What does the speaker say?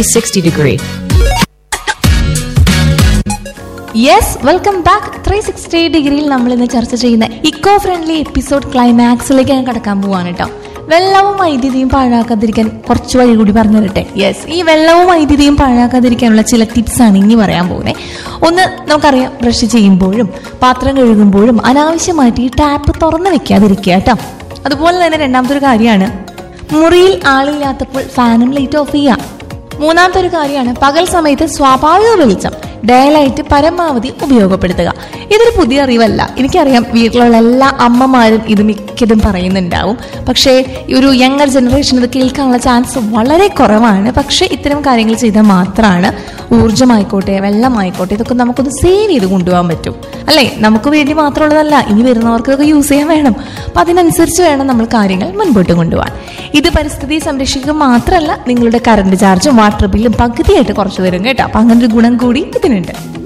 360 degree. Yes welcome back three sixty ഡിഗ്രിയിൽ നമ്മൾ ഇന്ന് ചർച്ച ചെയ്യുന്ന ഇക്കോ ഫ്രണ്ട്ലി എപ്പിസോഡ് ക്ലൈമാക്സിലേക്ക് ഞാൻ കടക്കാൻ പോവാണ് കേട്ടോ വെള്ളവും വൈദ്യുതിയും പാഴാക്കാതിരിക്കാൻ കുറച്ച് വഴി കൂടി പറഞ്ഞു തരട്ടെ യെസ് ഈ വെള്ളവും വൈദ്യുതിയും പാഴാക്കാതിരിക്കാനുള്ള ചില ടിപ്സ് ആണ് ഇനി പറയാൻ പോകുന്നത് ഒന്ന് നമുക്കറിയാം ബ്രഷ് ചെയ്യുമ്പോഴും പാത്രം കഴുകുമ്പോഴും അനാവശ്യമായിട്ട് ഈ ടാപ്പ് തുറന്നു വെക്കാതിരിക്കുക കേട്ടോ അതുപോലെ തന്നെ രണ്ടാമത്തെ ഒരു കാര്യമാണ് മുറിയിൽ ആളില്ലാത്തപ്പോൾ ഫാനും ലൈറ്റ് ഓഫ് ചെയ്യുക മൂന്നാമത്തെ ഒരു കാര്യമാണ് പകൽ സമയത്ത് സ്വാഭാവിക വെളിച്ചം ഡേ ലൈറ്റ് പരമാവധി ഉപയോഗപ്പെടുത്തുക ഇതൊരു പുതിയ അറിവല്ല എനിക്കറിയാം വീട്ടിലുള്ള എല്ലാ അമ്മമാരും ഇത് മിക്കതും പറയുന്നുണ്ടാവും പക്ഷേ ഈ ഒരു യങ്ങർ ജനറേഷൻ ഇത് കേൾക്കാനുള്ള ചാൻസ് വളരെ കുറവാണ് പക്ഷേ ഇത്തരം കാര്യങ്ങൾ ചെയ്താൽ മാത്രമാണ് ഊർജ്ജമായിക്കോട്ടെ വെള്ളമായിക്കോട്ടെ ഇതൊക്കെ നമുക്കൊന്ന് സേവ് ചെയ്ത് കൊണ്ടുപോകാൻ പറ്റും അല്ലേ നമുക്ക് വേണ്ടി മാത്രമുള്ളതല്ല ഇനി വരുന്നവർക്ക് ഇതൊക്കെ യൂസ് ചെയ്യാൻ വേണം അപ്പം അതിനനുസരിച്ച് വേണം നമ്മൾ കാര്യങ്ങൾ മുൻപോട്ട് കൊണ്ടുപോകാൻ ഇത് പരിസ്ഥിതി സംരക്ഷിക്കുക മാത്രമല്ല നിങ്ങളുടെ കറണ്ട് ചാർജും വാട്ടർ ബില്ലും പകുതിയായിട്ട് കുറച്ച് തരും കേട്ടോ അപ്പം അങ്ങനെ ഒരു ഗുണം കൂടി ഇതിനുണ്ട്